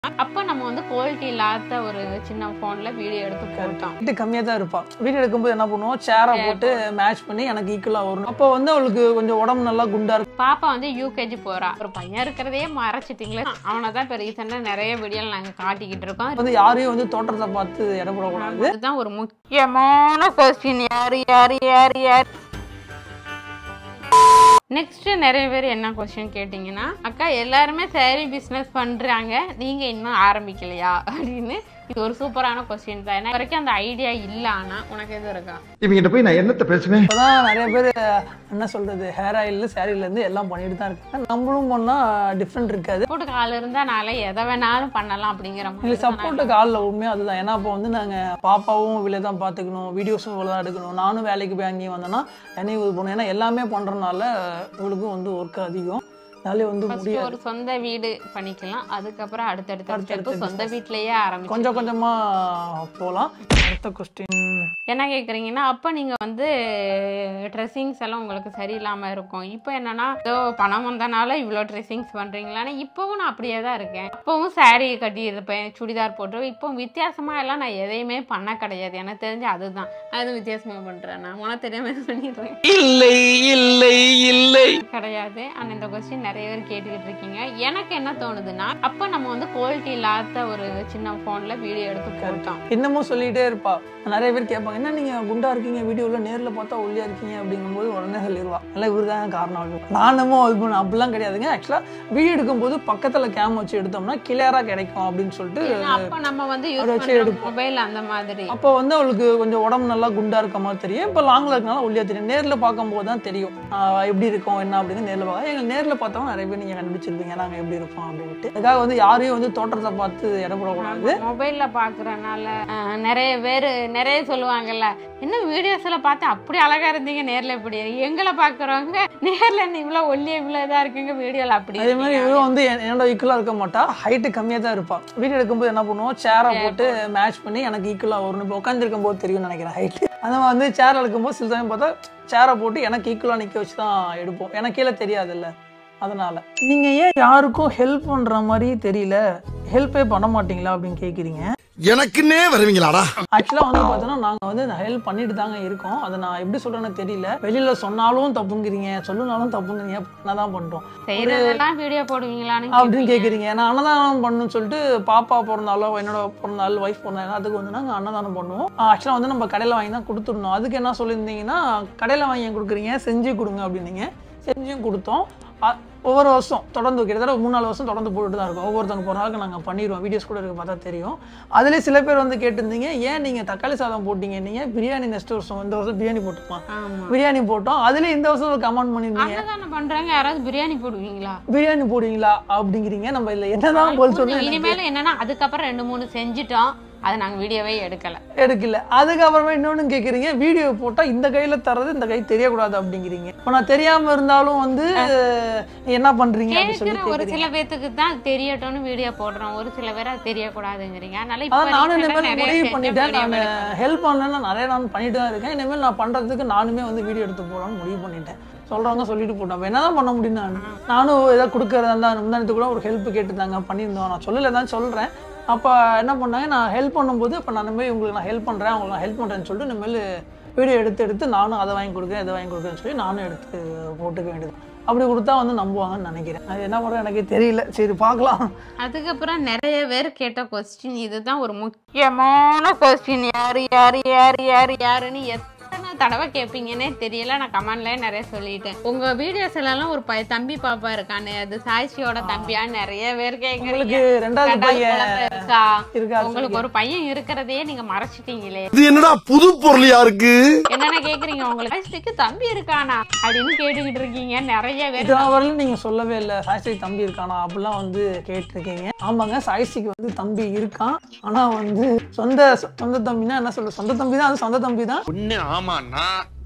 அப்போ நம்ம வந்து குவாலிட்டி இல்லாத ஒரு சின்ன ஃபோனில் வீடியோ எடுத்து போட்டோம் ஹைட்டு கம்மியாக தான் இருப்பாள் வீடியோ எடுக்கும்போது என்ன பண்ணுவோம் சேரை போட்டு மேட்ச் பண்ணி எனக்கு ஈக்குவலாக வரும் அப்போ வந்து அவளுக்கு கொஞ்சம் உடம்பு நல்லா குண்டா இருக்கும் பாப்பா வந்து யூகேஜி போறா ஒரு பையன் இருக்கிறதே மறைச்சிட்டீங்களே அவனை தான் பெரிய சண்டை நிறைய வீடியோ நாங்கள் காட்டிக்கிட்டு இருக்கோம் வந்து யாரையும் வந்து தோற்றத்தை பார்த்து இடப்படக்கூடாது அதுதான் ஒரு முக்கியமான கொஸ்டின் யாரு யாரு யாரு யாரு நெக்ஸ்ட் நிறைய பேர் என்ன கொஸ்டின் கேட்டிங்கன்னா அக்கா எல்லாருமே சேரீ பிஸ்னஸ் பண்றாங்க நீங்க இன்னும் ஆரம்பிக்கலையா அப்படின்னு இது ஒரு சூப்பரான கொஸ்டின் தான் ஏன்னா வரைக்கும் அந்த ஐடியா இல்ல ஆனா உனக்கு எது இருக்கா இவங்கிட்ட போய் நான் என்னத்த பேசுவேன் இப்போதான் நிறைய பேர் என்ன சொல்றது ஹேர் ஆயில் சேரீலேருந்து எல்லாம் பண்ணிட்டு தான் இருக்காங்க நம்மளும் பண்ணால் டிஃப்ரெண்ட் இருக்காது போட்டு கால் இருந்தா நாளை எதை வேணாலும் பண்ணலாம் அப்படிங்கிற மாதிரி எங்களுக்கு சப்போர்ட்டு காலில் உண்மையாக அதுதான் ஏன்னா அப்போ வந்து நாங்கள் பாப்பாவும் இவ்வளோ தான் பார்த்துக்கணும் வீடியோஸும் இவ்வளோ தான் எடுக்கணும் நானும் வேலைக்கு போய் அங்கேயும் வந்தேன்னா என்னையும் இது பண்ணணும் ஏன்னா எல்லாமே பண்ணுறதுனால இவளுக்கும் வந்து ஒர்க் அதிகம் அதனாலே வந்து First முடியாது ஒரு சொந்த வீடு பண்ணிக்கலாம் அதுக்கப்புறம் அடுத்தடுத்த அடுத்தடுத்த ஸ்டெப் சொந்த business. வீட்லயே ஆரம்பிச்சு கொஞ்சம் கொஞ்சமாக போகலாம் அடுத்த கொஸ்டின் என்ன கேட்குறீங்கன்னா அப்போ நீங்கள் வந்து ட்ரெஸ்ஸிங்ஸ் எல்லாம் உங்களுக்கு சரியில்லாமல் இருக்கும் இப்போ என்னன்னா ஏதோ பணம் வந்தனால இவ்வளோ ட்ரெஸ்ஸிங்ஸ் பண்ணுறீங்களான்னு இப்போவும் நான் அப்படியே தான் இருக்கேன் இப்போவும் saree கட்டி இருப்பேன் சுடிதார் போட்டு இப்போ வித்தியாசமாக எல்லாம் நான் எதையுமே பண்ண கிடையாது எனக்கு தெரிஞ்சு அதுதான் நான் எதுவும் வித்தியாசமாக பண்ணுறேன் நான் உனக்கு தெரியாம பண்ணிடுறேன் இல்லை இல்லை இல்லை கிடையாது ஆனால் இந்த கொஸ்டின் நிறைய பேர் கேட்டுக்கிட்டு இருக்கீங்க எனக்கு என்ன தோணுதுன்னா அப்போ நம்ம வந்து குவாலிட்டி இல்லாத ஒரு சின்ன ஃபோனில் வீடியோ எடுத்து போட்டோம் இன்னமும் சொல்லிட்டே இருப்பா நிறைய பேர் கேட்பாங்க என்ன நீங்கள் குண்டா இருக்கீங்க வீடியோவில் நேரில் பார்த்தா ஒல்லியா இருக்கீங்க அப்படிங்கும்போது உடனே சொல்லிடுவா இல்லை இவர் தான் காரணம் அப்படின்னு நானும் இது பண்ண அப்படிலாம் கிடையாதுங்க ஆக்சுவலாக வீடியோ எடுக்கும்போது பக்கத்தில் கேம் வச்சு எடுத்தோம்னா கிளியராக கிடைக்கும் அப்படின்னு சொல்லிட்டு ஏன்னா அப்போ நம்ம வந்து அதை யூஸ் வச்சு பண்ணுற எடுப்போம். மொபைல் அந்த மாதிரி அப்போ வந்து அவளுக்கு கொஞ்சம் உடம்பு நல்லா குண்டா இருக்க மாதிரி தெரியும் இப்போ லாங்கில் இருக்கனால ஒல்லியா தெரியும் நேரில் பார்க்கும்போது தான் தெரியும் ஆஹ் எப்படி இருக்கும் என்ன அப்படின்னு நேரில் பார்க்க எங்கள் நேரில் பார்த்தவங்க நிறைய பேர் நீங்கள் கண்டுபிடிச்சிருப்பீங்க நாங்கள் எப்படி இருப்போம் அப்படின்ட்டு அதுக்காக வந்து யாரையும் வந்து தோற்றத்தை பார்த்து இடப்படக்கூடாது மொபைல்ல பாக்குறனால அஹ், நிறைய பேர் நிறைய சொல்லுவாங்கல்ல இன்னும் வீடியோஸ்ல பார்த்து அப்படி அழகா இருந்தீங்க நேர்ல இப்படி எங்களை பாக்குறவங்க நேர்ல என்ன இவ்வளவு ஒல்லிய இவ்வளவு இதா இருக்குங்க வீடியோல அப்படி அதே மாதிரி இருக்கீங்க. இவரும் வந்து என்- என்னோட ஈக்குவலாக இருக்க மாட்டா ஹைட்டு கம்மியாக தான் இருப்பாள் வீடியோ எடுக்கும்போது என்ன பண்ணுவோம் சேரை போட்டு மேட்ச் பண்ணி எனக்கு ஈக்குவலாக வரும் இப்போ உட்காந்துருக்கும் போது தெரியும்னு நினைக்கிறேன் ஹைட்டு அந்த மாதிரி வந்து சேர் எடுக்கும்போது சில சமயம் பார்த்தா சேரை போட்டு எனக்கு ஈக்குவலாக நிற்க வச்சு தான் எடுப்போம் எனக்கு கீழே தெரியாதுல்ல அதனால நீங்கள் ஏன் யாருக்கும் ஹெல்ப் பண்ணுற மாதிரி தெரியல ஹெல்ப்பே பண்ண மாட்டீங்களா அப்படின்னு கேட்குறீங்க எனக்குன்னே வருவீங்களாடா ஆக்சுவலாக வந்து பார்த்தோன்னா நாங்கள் வந்து ஹெல்ப் பண்ணிட்டு தாங்க இருக்கோம் அதை நான் எப்படி சொல்கிறேன்னு தெரியல வெளியில் சொன்னாலும் தப்புங்கிறீங்க சொல்லுனாலும் தப்புங்கிறீங்க என்ன தான் பண்ணுறோம் செய்யறதெல்லாம் வீடியோ போடுவீங்களான்னு அப்படின்னு கேட்குறீங்க நான் அன்னதானம் பண்ணணும்னு சொல்லிட்டு பாப்பா பிறந்தாலோ என்னோட பிறந்தாள் ஒய்ஃப் பிறந்தாலும் எல்லாத்துக்கும் வந்து நாங்கள் அன்னதானம் பண்ணுவோம் ஆக்சுவலாக வந்து நம்ம கடையில் வாங்கி தான் கொடுத்துருந்தோம் அதுக்கு என்ன சொல்லியிருந்தீங்கன்னா கடையில் வாங்கி ஏன் கொடுக்குறீங்க செஞ்சு கொடுங்க அப்படின்னீங்க செஞ்சும் கொடுத்தோம் அ- ஒவ்வொரு வருஷம் தொடர்ந்து கிட்டத்தட்ட ஒரு மூணு நாலு வருஷம் தொடர்ந்து போட்டுட்டு தான் இருக்கோம் ஒவ்வொருத்தவங்க போகிற நாளுக்கு நாங்கள் பண்ணிடுவோம் வீடியோஸ் கூட இருக்க பார்த்தா தெரியும் அதுலேயே சில பேர் வந்து கேட்டிருந்தீங்க ஏன் நீங்கள் தக்காளி சாதம் போட்டீங்க நீங்கள் பிரியாணி நெக்ஸ்ட் வருஷம் இந்த வருஷம் பிரியாணி போட்டுப்போம் ஆமா பிரியாணி போட்டோம் அதுலேயே இந்த வருஷம் ஒரு கமெண்ட் பண்ணியிருந்தீங்க அன்னதானம் பண்றாங்க யாராவது பிரியாணி போடுவீங்களா பிரியாணி போடுவீங்களா அப்படிங்கிறீங்க நம்ம இதில் என்னதான் போல் சொல்லி இனிமேல என்னன்னா அதுக்கப்புறம் ரெண்டு மூணு செஞ்சுட்டோம் அதை நாங்க வீடியோவே எடுக்கல எடுக்கல அதுக்கப்புறமா இன்னொன்னு கேட்குறீங்க வீடியோ போட்டால் இந்த கையில் தர்றது இந்த கை தெரியக்கூடாது அப்படிங்கிறீங்க இப்போ நான் தெரியாமல் இருந்தாலும் வந்து என்ன பண்ணுறீங்க அப்படின்னு சொல்லி கேட்கிற ஒரு கேட்குறீங்க சில பேத்துக்கு தான் அது தெரியட்டும்னு வீடியோ போடுறோம் ஒரு சில பேர் அது தெரியக்கூடாதுங்கிறீங்க அதனால இப்ப அதான் நானும் recent ஆ இனிமேல் நிறைய முடிவு செஞ்ச பண்ணிட்டேன் video நான் எடுப்பேன். ஹெல்ப் பண்ணலன்னா நிறைய நான் பண்ணிட்டு தான் இருக்கேன் இனிமேல் நான் பண்ணுறதுக்கு நானுமே வந்து வீடியோ எடுத்து போகலான்னு முடிவு பண்ணிட்டேன் சொல்கிறவங்க சொல்லிட்டு போட்டோம் அப்ப என்னதான் பண்ண முடியும் நான் நானும் ஏதாவது கொடுக்கறதா இருந்தால் முந்தானத்து கூட ஒரு ஹெல்ப் கேட்டுருந்தாங்க பண்ணியிருந்தோம் நான் சொல்லலை தான் சொல்கிறேன் அப்போ என்ன பண்ணாங்க நான் ஹெல்ப் பண்ணும்போது இப்போ நான் இனிமேல் உங்களுக்கு நான் ஹெல்ப் பண்ணுறேன் உங்களுக்கு நான் ஹெல்ப் பண்ணுறேன்னு சொல்லிட்டு இனிமேல் வீடியோ எடுத்து எடுத்து நானும் அதை வாங்கி கொடுக்குறேன் இதை வாங்கி கொடுக்குறேன்னு சொல்லி நானும் எடுத்து போட்டுக்க வேண்டியது அப்படி கொடுத்தா வந்து நம்புவாங்கன்னு நினைக்கிறேன் அது என்ன பண்ணுறது எனக்கு தெரியல சரி பார்க்கலாம் அதுக்கப்புறம் நிறைய பேர் கேட்ட கொஸ்டின் இதுதான் ஒரு முக்கியமான கொஸ்டின் யாரு யாரு யாரு யாரு யாருன்னு எத்தனை தடவை கேட்பீங்கன்னே தெரியல நான் கமெண்ட்லயே நிறைய சொல்லிட்டேன் உங்க வீடியோஸ் எல்லாம் ஒரு பைய தம்பி பாப்பா இருக்கானே அது சாய்ச்சியோட தம்பியா நிறைய பேர் கேக்குறீங்க உங்களுக்கு ரெண்டாவது ரெண்டாவது பையன் குழந்தை இருக்கா இருக்கா உங்களுக்கு ஒரு பையன் இருக்கிறதையே நீங்க மறைச்சிட்டீங்களே இது என்னடா புது பொருளியா இருக்கு என்னென்ன கேக்குறீங்க உங்களுக்கு சாய்ஸ்டிக்கு தம்பி இருக்கானா அப்படின்னு கேட்டுக்கிட்டு இருக்கீங்க நிறைய பேர் இதெல்லாம் வரலும் நீங்க சொல்லவே இல்லை சாய்ஸ்டிக்கு தம்பி இருக்கானா அப்படிலாம் வந்து கேட்டிருக்கீங்க ஆமாங்க சாய்ஸ்டிக்கு வந்து தம்பி இருக்கான் ஆனா வந்து சொந்த சொந்த தம்பினா என்ன சொல்ற சொந்த தம்பி தான் அது சொந்த தம்பி தான் ஒண்ணு ஆமாண்ணா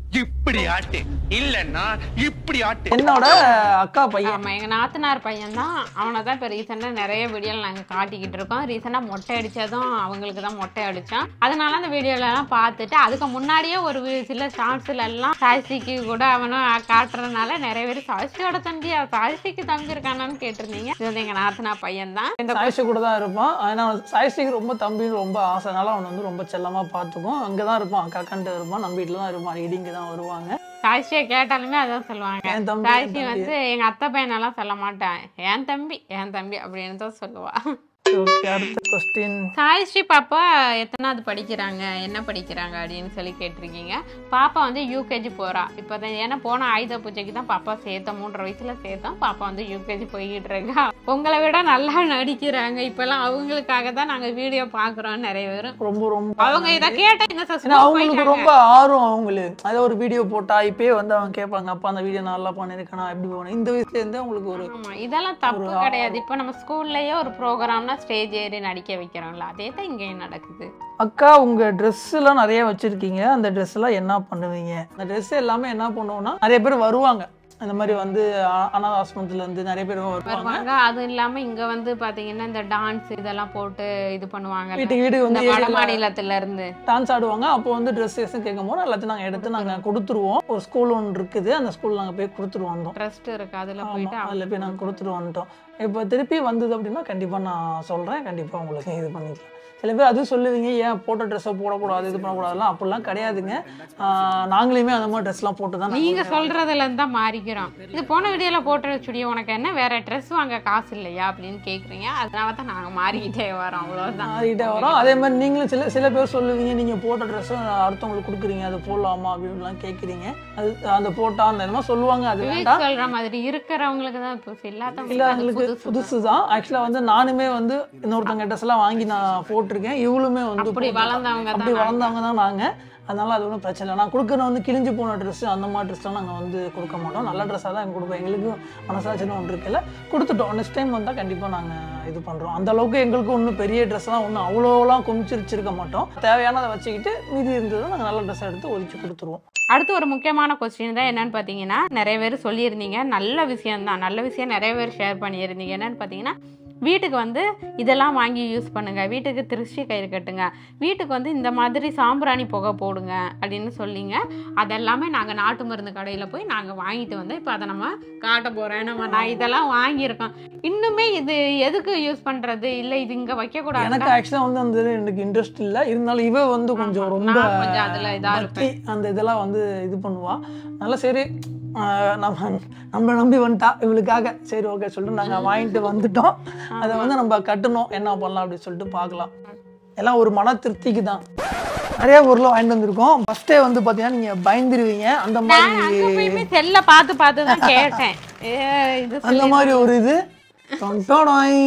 இப்படி ஆட்டு இல்லன்னா இப்படி ஆட்டு என்னோட அக்கா பையன் ஆமா எங்க நாத்தனார் பையன் தான் அவனை தான் இப்போ ரீசெண்டாக நிறைய வீடியோவில் நாங்கள் காட்டிக்கிட்டு இருக்கோம் ரீசெண்டாக மொட்டை அடிச்சதும் அவங்களுக்கு தான் மொட்டை அடித்தான் அதனால அந்த வீடியோல எல்லாம் பார்த்துட்டு அதுக்கு முன்னாடியே ஒரு வி- சில ஷார்ட்ஸ்ல எல்லாம் சாய்ஸ்டிக்கு கூட அவனும் காட்டுறதுனால நிறைய பேர் சாய்ஸ்டியோட தம்பியா சாய்ஸ்டிக்கு தம்பி இருக்கானான்னு கேட்டிருந்தீங்க இது வந்து எங்க நாத்தனார் பையன் தான் இந்த சாய்ஸ்டி கூட தான் இருப்பான் ஆனால் சாய்ஸ்டிக்கு ரொம்ப தம்பின்னு ரொம்ப ஆசைனால அவனை வந்து ரொம்ப செல்லமா பார்த்துக்கும் அங்கே தான் இருப்பான் அக்கா கண்டு இருப்பான் நம்ம வீட்டில் தான் இருப்பான் அடிக்கடி இங்கே தான் வருவாங்க சாய்ஸ்டியை கேட்டாலுமே அதான் சொல்லுவாங்க என் தம்பி, சாய்ஸ்டி என் வந்து எங்க அத்தை பையனெல்லாம் சொல்ல மாட்டேன் என் தம்பி என் தம்பி அப்படின்னு தான் சொல்லுவா ஓகே அடுத்த கொஸ்டின் சாய்ஸ்ரீ பாப்பா எத்தனாவது படிக்கிறாங்க என்ன படிக்கிறாங்க அப்படின்னு சொல்லி கேட்டிருக்கீங்க பாப்பா வந்து யூகேஜி போறா இப்போ தான் ஏன்னா போன ஆயுத பூஜைக்கு தான் பாப்பா சேர்த்தோம் மூன்றரை வயசுல சேர்த்தோம் பாப்பா வந்து யூகேஜி போய்கிட்டு இருக்கா உங்களை விட நல்லா நடிக்கிறாங்க இப்பெல்லாம் அவங்களுக்காக தான் நாங்க வீடியோ பாக்குறோம் நிறைய பேர் ரொம்ப ரொம்ப அவங்க இதை கேட்ட இந்த ஏன்னா அவங்களுக்கு ரொம்ப ஆர்வம் அவங்களுக்கு அதாவது ஒரு வீடியோ போட்டா இப்பயே வந்து அவங்க கேட்பாங்க அப்பா அந்த வீடியோ நல்லா பண்ணிருக்கேனா எப்படி போனேன் இந்த வயசுல இருந்தே அவங்களுக்கு ஒரு ஆமா இதெல்லாம் தப்பு கிடையாது இப்போ நம்ம ஸ்கூல்லயே ஒரு ப்ரோக்ராம்னா ஸ்டேஜ் ஏறி நடிக்க வைக்கிறோம்ல அதே தான் இங்கேயும் நடக்குது அக்கா உங்க ட்ரெஸ் எல்லாம் நிறைய வச்சிருக்கீங்க அந்த ட்ரெஸ் எல்லாம் என்ன பண்ணுவீங்க அந்த ட்ரெஸ் எல்லாமே என்ன பண்ணுவோம்னா நிறைய பேர் வருவாங்க இந்த மாதிரி வந்து அ- அனாதை ஆசிரமத்துல இருந்து நிறைய பேர் வருவாங்க வருவாங்க அதுவும் இல்லாம இங்க வந்து பாத்தீங்கன்னா இந்த டான்ஸ் இதெல்லாம் போட்டு இது பண்ணுவாங்க வீட்டுக்கு வீட்டுக்கு இந்த வந்து வட ஏரியால மாநிலத்துல இருந்து டான்ஸ் ஆடுவாங்க அப்போ வந்து ட்ரெஸ் எல்லாம் கேட்கும் போது எல்லாத்தையும் நாங்கள் எடுத்து நாங்கள் கொடுத்துருவோம் ஒரு ஸ்கூல் ஒன்று இருக்குது அந்த ஸ்கூல் நாங்கள் போய் கொடுத்துட்டு வந்தோம் ட்ரஸ்ட் இருக்கு அதுல ஆமா, போயிட்டு அதில் போய் நாங்கள் கொடுத்துட்டு வந்துட்டோம் இப்போ திருப்பி வந்தது அப்படின்னா கண்டிப்பாக நான் சொல்கிறேன் கண்டிப்பாக உங்களுக்கு இது பண்ணிக்கலாம் சில பேர் அதுவும் சொல்லுவீங்க ஏன் போட்ட ட்ரெஸ்ஸை போடக்கூடாது இது பண்ணக்கூடாதுலாம் அப்படிலாம் கிடையாதுங்க ஆஹ் நாங்களுமே அந்த மாதிரி ட்ரெஸ்லாம் போட்டு தான் நீங்க சொல்றதுல இருந்து தான் மாறிக்கிறோம் இது போன வீடியோல போட்ட சுடியோ உனக்கு என்ன வேற ட்ரெஸ் வாங்க காசு இல்லையா அப்படின்னு கேக்குறீங்க அதனால தான் நாங்க மாறிக்கிட்டே வரோம் அவ்வளவுதான் மாறிட்டே வரோம் அதே மாதிரி நீங்களும் சில சில பேர் சொல்லுவீங்க நீங்கள் போட்ட ட்ரெஸ்ஸை அடுத்தவங்களுக்கு கொடுக்குறீங்க அது போடலாமா அப்படின்லாம் கேட்குறீங்க அது அந்த போட்டா அந்த மாதிரி சொல்லுவாங்க அது விவேக் வேண்டாம் சொல்ற மாதிரி இருக்கிறவங்களுக்கு தான் புதுசு இல்லாதவங்களுக்கு அது இல்லாதவங்களுக்கு புதுசு புதுசு தான் ஆக்சுவலாக வந்து நானுமே வந்து இன்னொருத்தங்க ட்ரெஸ் எல்லாம் வாங்கி நான் போட்டிருக்கேன் இவளுமே வந்து அப்படி போட்டு- வளர்ந்தவங்க அப்படி தான் வளர்ந்தவங்க தான் நாங்கள் அதனால அது ஒன்றும் பிரச்சனை இல்லை நான் கொடுக்குற வந்து கிழிஞ்சு போன ட்ரெஸ் அந்த மாதிரி ட்ரெஸ்லாம் நாங்கள் வந்து கொடுக்க மாட்டோம் நல்ல ட்ரெஸ்ஸாக தான் எங்களுக்கு கொடுப்போம் எங்களுக்கு மனசாட்சின்னு ஒன்று இருக்குல்ல கொடுத்துட்டோம் நெக்ஸ்ட் டைம் வந்தால் கண்டிப்பாக நாங்கள் இது பண்ணுறோம் அந்த அளவுக்கு எங்களுக்கு ஒன்றும் பெரிய ட்ரெஸ்லாம் ஒன்றும் அவ்வளோலாம் குமிச்சிருச்சிருக்க மாட்டோம் தேவையானதை வச்சுக்கிட்டு மீதி இருந்ததை நாங்கள் நல்ல ட்ரெஸ் எடுத்து ஒதுக்கி கொடுத்துருவோம் அடுத்து ஒரு முக்கியமான கொஸ்டின் தான் என்னன்னு பார்த்தீங்கன்னா நிறைய பேர் சொல்லியிருந்தீங்க நல்ல விஷயம் தான் நல்ல விஷயம் நிறைய பேர் ஷேர் பண்ணியிருந்தீங்க என்னன்னு பார்த்தீங்கன்னா வீட்டுக்கு வந்து இதெல்லாம் வாங்கி யூஸ் பண்ணுங்க வீட்டுக்கு திருஷ்டி கயிறு கட்டுங்க வீட்டுக்கு வந்து இந்த மாதிரி சாம்பிராணி புகை போடுங்க அப்படின்னு சொல்லிங்க அதெல்லாமே நாங்கள் நாட்டு மருந்து கடையில் போய் நாங்கள் வாங்கிட்டு வந்து இப்போ அதை நம்ம காட்ட போகிறோம் நம்ம நான் இதெல்லாம் வாங்கியிருக்கோம் இன்னுமே இது எதுக்கு யூஸ் பண்ணுறது இல்லை இது இங்கே வைக்கக்கூடாது எனக்கு ஆக்சுவலாக வந்து அந்த இது எனக்கு இன்ட்ரெஸ்ட் இல்லை இருந்தாலும் இவ வந்து கொஞ்சம் ரொம்ப நான் கொஞ்சம் அதுல இதா பக்தி அந்த இதெல்லாம் வந்து இது பண்ணுவா அதனால சரி ஆஹ் நம்ம நம்ம நம்பி வந்துட்டா இவளுக்காக சரி ஓகே சொல்லிட்டு நாங்கள் வாங்கிட்டு வந்துட்டோம் அதை வந்து நம்ம கட்டணும் என்ன பண்ணலாம் அப்படின்னு சொல்லிட்டு பார்க்கலாம் எல்லாம் ஒரு மன திருப்திக்கு தான் நிறைய பொருள் வாங்கிட்டு வந்திருக்கோம் ஃபர்ஸ்டே வந்து பார்த்தீங்கன்னா நீங்கள் பயந்துருவீங்க அந்த நான் அங்க மாதிரி போயுமே செல்ல பார்த்து பார்த்து தான் கேட்டேன் ஏ, இது அந்த மாதிரி ஒரு இது தொண்டோடாய்.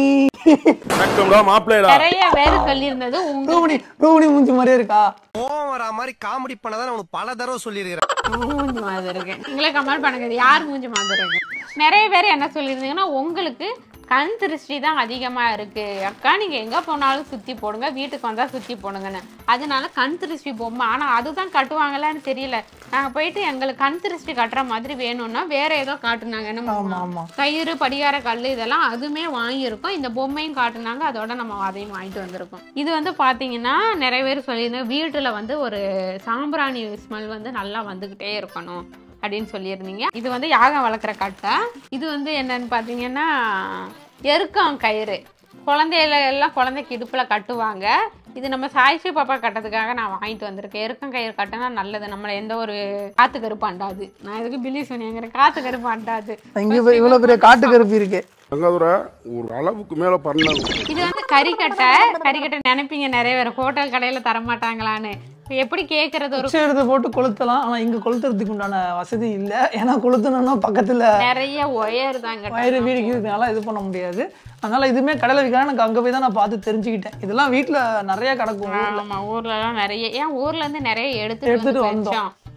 மாப்பிள்ளைடா நிறைய பேர் சொல்லியிருந்தது உங்க ரூபணி ரூபணி மூஞ்சி மாதிரியே இருக்கா கோவம் வரா மாதிரி காமெடி பண்ணதான் உனக்கு பல தடவை சொல்லியிருக்கிறேன் மூஞ்சி மாதிரி இருக்கு நீங்களே கமெண்ட் பண்ணுங்க இது யார் மூஞ்சி மாதிரி இருக்கு நிறைய பேர் என்ன சொல்லியிருந்தீங்கன்னா உங்களுக்கு கண் திருஷ்டி தான் அதிகமா இருக்கு அக்கா நீங்க எங்க போனாலும் சுத்தி போடுங்க வீட்டுக்கு வந்தா சுத்தி போடுங்கன்னு அதனால கண் திருஷ்டி பொம்மை ஆனா அதுதான் கட்டுவாங்களான்னு தெரியல நாங்க போயிட்டு எங்களுக்கு கண் திருஷ்டி கட்டுற மாதிரி வேணும்னா வேற ஏதோ காட்டுனாங்க ஆமா என்ன ஆமா கயிறு படிகார கல் இதெல்லாம் அதுவுமே வாங்கியிருக்கோம் இந்த பொம்மையும் காட்டுனாங்க அதோட நம்ம அதையும் வாங்கிட்டு வந்திருக்கோம் இது வந்து பார்த்தீங்கன்னா நிறைய பேர் சொல்லியிருந்தேன் வீட்டில் வந்து ஒரு சாம்பிராணி ஸ்மெல் வந்து நல்லா வந்துக்கிட்டே இருக்கணும் அப்படின்னு சொல்லியிருந்தீங்க இது வந்து யாகம் வளர்க்குற கட்டை இது வந்து என்னன்னு பார்த்தீங்கன்னா எருக்கம் கயிறு குழந்தையில எல்லாம் குழந்தைக்கு இடுப்பில் கட்டுவாங்க இது நம்ம சாய்ஸ்ரீ பாப்பா கட்டதுக்காக நான் வாங்கிட்டு வந்திருக்கேன் எருக்கம் கயிறு கட்டினா நல்லது நம்மளை எந்த ஒரு காத்து கருப்பு அண்டாது நான் எதுக்கு பில்லி சொன்னேங்கிற காத்து கருப்பு அண்டாது இங்க போய் இவ்வளவு பெரிய காட்டு கருப்பி இருக்கு தங்காதுரை ஒரு அளவுக்கு மேல பண்ணணும் இது வந்து கறிக்கட்டை கறிக்கட்டை நினைப்பீங்க நிறைய பேர் ஹோட்டல் கடையில தர மாட்டாங்களான்னு இப்ப எப்படி கேக்குறது ஒரு குச்சி எடுத்து போட்டு கொளுத்தலாம் ஆனா இங்க கொளுத்துறதுக்கு உண்டான வசதி இல்ல ஏன்னா கொளுத்தணும்னா பக்கத்துல நிறைய ஒயர் தாங்க வயிறு வீடு இருக்கிறதுனால இது பண்ண முடியாது அதனால இதுவுமே கடையில் விற்கிறான் எனக்கு அங்கே போய் தான் நான் பார்த்து தெரிஞ்சுக்கிட்டேன் இதெல்லாம் வீட்டில் நிறைய கிடக்கும் ஊர்ல. ஆமா ஊர்ல எல்லாம் நிறைய ஏன் ஊர்ல இருந்து நிறைய எடுத்துட்டு எடுத்துட்டு வந்து வந்தோம். வச்சோம்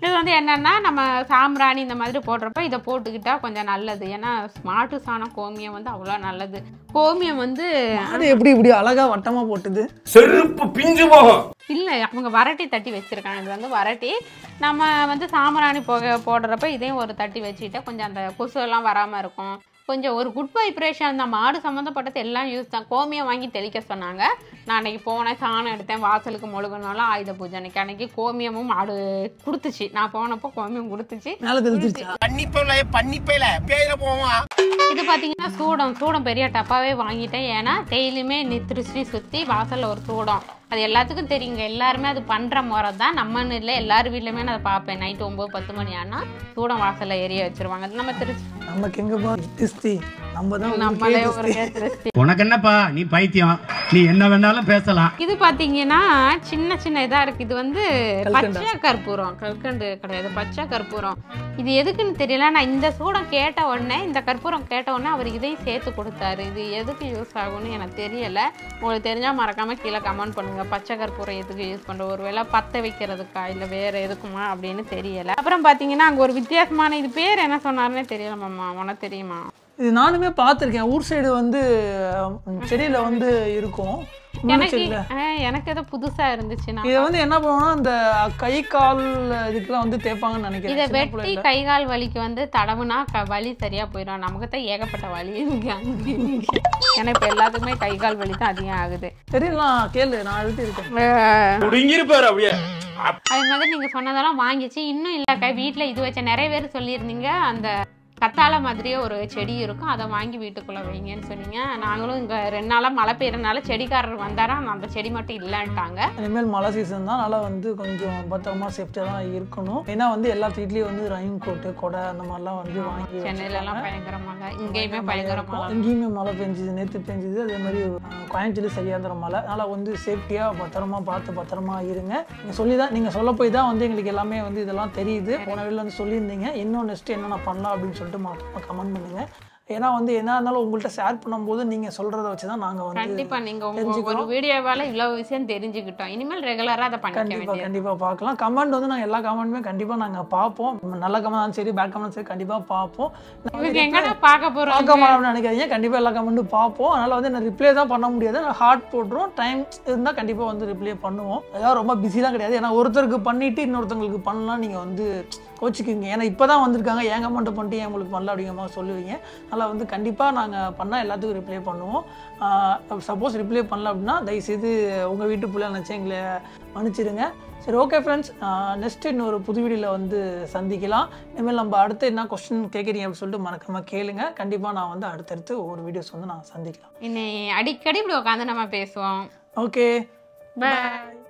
இது வந்து என்னன்னா நம்ம சாம்பிராணி இந்த மாதிரி போடுறப்ப இதை போட்டுக்கிட்டா கொஞ்சம் நல்லது ஏன்னா மாட்டு சாணம் கோமியம் வந்து அவ்வளோ நல்லது கோமியம் வந்து அது எப்படி இப்படி அழகா வட்டமா போட்டுது செருப்பு பிஞ்சு போகும் இல்லை அவங்க வரட்டி தட்டி வச்சிருக்காங்க இது வந்து வரட்டி நம்ம வந்து சாம்பிராணி போக போடுறப்ப இதையும் ஒரு தட்டி வச்சுக்கிட்டா கொஞ்சம் அந்த கொசு எல்லாம் வராமல் இருக்கும் கொஞ்சம் ஒரு குட் வைப்ரேஷன் தான் மாடு சம்மந்தப்பட்டது எல்லாம் யூஸ் தான் கோமியம் வாங்கி தெளிக்க சொன்னாங்க நான் அன்னைக்கு போனேன் சாணம் எடுத்தேன் வாசலுக்கு மொழுகுனாலும் ஆயுத பூஜை அன்னைக்கு அன்னைக்கு கோமியமும் மாடு கொடுத்துச்சு நான் போனப்போ கோமியம் கொடுத்துச்சு மேல தெளிச்சிருச்சா பண்ணிப்பையில பண்ணிப்பையில பேயில போவான் இது பார்த்தீங்கன்னா சூடம் சூடம் பெரிய டப்பாவே வாங்கிட்டேன் ஏன்னா டெய்லியுமே நி திருஷ்டி சுற்றி வாசலில் ஒரு சூடம் அது எல்லாத்துக்கும் தெரியுங்க எல்லாருமே அது பண்ணுற முறை தான் நம்மன்னு இல்லை எல்லார் வீட்லையுமே நான் அதை பார்ப்பேன் நைட்டு ஒம்பது பத்து மணி ஆனால் சூடம் வாசலில் எரிய வச்சிருவாங்க அது நம்ம திருச்சி நமக்கு எங்க பா திஸ்தி நம்ம தான் நம்மளே ஊருக்கே ஒரு திஸ்தி. திருஷ்டி உனக்கு என்னப்பா நீ பைத்தியம் நீ என்ன வேணாலும் பேசலாம் இது பார்த்தீங்கன்னா சின்ன சின்ன இதாக இருக்குது இது வந்து கல்கண்டா. பச்சை கற்பூரம் கல்கண்டு கிடையாது பச்சை கற்பூரம் இது எதுக்குன்னு தெரியல நான் இந்த சூடம் கேட்ட உடனே இந்த கற்பூரம் கேட்ட உடனே அவர் இதையும் சேர்த்து கொடுத்தாரு இது எதுக்கு யூஸ் ஆகும்னு எனக்கு தெரியல உங்களுக்கு தெரிஞ்சால் மறக்காம கீழே கமெண்ட் பண்ணுங்க பச்சை கற்பூரம் எதுக்கு யூஸ் பண்ணுற ஒருவேளை பற்ற வைக்கிறதுக்கா இல்லை வேற எதுக்குமா அப்படின்னு தெரியல அப்புறம் பார்த்தீங்கன்னா அங்கே ஒரு வித்தியாசமான இது பேர் என்ன சொன்னாருன்னே தெரியல மாமா உனக்கு தெரியுமா இது நானுமே பார்த்துருக்கேன் ஊர் சைடு வந்து ம், செடியில வந்து இருக்கும் முள்ளு எனக்கு செடியில ஆ, எனக்கு ஏதோ புதுசா இருந்துச்சு நான் இதை வந்து என்ன பண்ணுவோம்னா இந்த கை கால் இதுக்கெல்லாம் வந்து தேய்ப்பாங்கன்னு நினைக்கிறேன் இதை சின்ன வெட்டி பிள்ளைல. கை கால் வலிக்கு வந்து தடவுனா க- வலி சரியா போயிடும் நமக்கு தான் ஏகப்பட்ட வலி இருக்கு அங்க இங்க. ஏன்னா இப்ப எல்லாத்துக்குமே கை கால் வலி தான் அதிகம் ஆகுது தெரியலாம் கேளு நான் எழுதி இருக்கேன் அஹ் புடுங்கிருப்பாரு அப்படியே அது மாதிரி நீங்க சொன்னதெல்லாம் வாங்கிச்சு இன்னும் இல்லக்கா வீட்ல இது வச்ச நிறைய பேர் சொல்லியிருந்தீங்க அந்த கத்தாழை மாதிரியே ஒரு செடி இருக்கும் அதை வாங்கி வீட்டுக்குள்ள வைங்கன்னு சொன்னீங்க நாங்களும் இங்க ரெண்டு நாளா மழை பெய்யறதுனால செடிக்காரர் வந்தாரா அந்த செடி மட்டும் இல்லைன்ட்டாங்க இனிமேல் மழை சீசன் தான் அதனால வந்து கொஞ்சம் பத்திரமா சேஃப்டியாக தான் இருக்கணும் ஏன்னா வந்து எல்லா வீட்லேயும் வந்து ரெயின் கோட்டு கொடை அந்த மாதிரிலாம் வந்து வாங்கி சென்னையில எல்லாம் வச்சிருக்காங்க. பயங்கர மழை இங்கேயுமே பயங்கர மழை இங்கேயுமே மழை பெஞ்சுது நேற்று பெஞ்சுது அதே மாதிரி அஹ், கோயம்புத்தூர் சரியாந்திர மழை அதனால் வந்து சேஃப்டியாக பத்திரமா பார்த்து பத்திரமா இருங்க நீங்கள் சொல்லி தான் நீங்கள் சொல்ல போய் தான் வந்து எங்களுக்கு எல்லாமே வந்து இதெல்லாம் தெரியுது போன வீட்டில் வந்து சொல்லியிருந்தீங்க இன்னும் நெக்ஸ்ட் என்னென்ன பண்ணலாம் அப்படின்னு சொல்லிட்டு மறக்காம கமெண்ட் பண்ணுங்கள் ஏன்னா வந்து என்ன இருந்தாலும் உங்கள்கிட்ட ஷேர் பண்ணும்போது நீங்கள் சொல்கிறத வச்சு தான் நாங்கள் வந்து கண்டிப்பா நீங்க உங்க ஒரு தெரிஞ்சுக்கிறோம். வீடியோவால இவ்வளவு விஷயம் தெரிஞ்சுக்கிட்டோம் இனிமேல் ரெகுலரா அதை பண்ணிக்க கண்டிப்பாக வேண்டியது கண்டிப்பாக பார்க்கலாம் கமெண்ட் வந்து நாங்கள் எல்லா கமெண்ட்டுமே கண்டிப்பாக நாங்கள் பார்ப்போம் நல்ல கமெண்ட் சரி பேட் கமெண்ட் சரி கண்டிப்பாக பார்ப்போம் இவங்க எங்கடா பார்க்க போறோம் பார்க்க மாட்டோம்னு நினைக்காதீங்க கண்டிப்பாக எல்லா கமெண்ட்டும் பார்ப்போம் அதனால் வந்து நான் ரிப்ளை தான் பண்ண முடியாது நான் ஹார்ட் போட்டுரும் டைம் இருந்தால் கண்டிப்பாக வந்து ரிப்ளை பண்ணுவோம் அதாவது ரொம்ப பிஸிலாம் கிடையாது ஏன்னா ஒருத்தருக்கு பண்ணிட்டு இன்னொருத்தங்களுக்கு பண்ணலாம் நீங்கள் வந்து கோச்சிக்குங்க ஏன்னா இப்போ தான் வந்திருக்காங்க ஏன் கமெண்ட் பண்ணிட்டு ஏன் உங்களுக்கு பண்ணல அப்படிங்கிற மாதிரி சொல்லுவீங்க அதனால் வந்து கண்டிப்பாக நாங்கள் பண்ணால் எல்லாத்துக்கும் ரிப்ளை பண்ணுவோம் சப்போஸ் ரிப்ளை பண்ணல அப்படின்னா தயவுசெய்து உங்கள் வீட்டு பிள்ளை நினச்சி எங்களை மன்னிச்சிடுங்க சரி ஓகே ஃப்ரெண்ட்ஸ் நெக்ஸ்ட் இன்னொரு புது வீடியோவில் வந்து சந்திக்கலாம் இனிமேல் நம்ம அடுத்து என்ன கொஸ்டின் கேட்குறீங்க அப்படின்னு சொல்லிட்டு மறக்காம கேளுங்க கண்டிப்பாக நான் வந்து அடுத்தடுத்து ஒவ்வொரு வீடியோஸ் வந்து நான் சந்திக்கலாம் இன்னை அடிக்கடி இப்படி உட்காந்து நம்ம பேசுவோம் ஓகே பாய்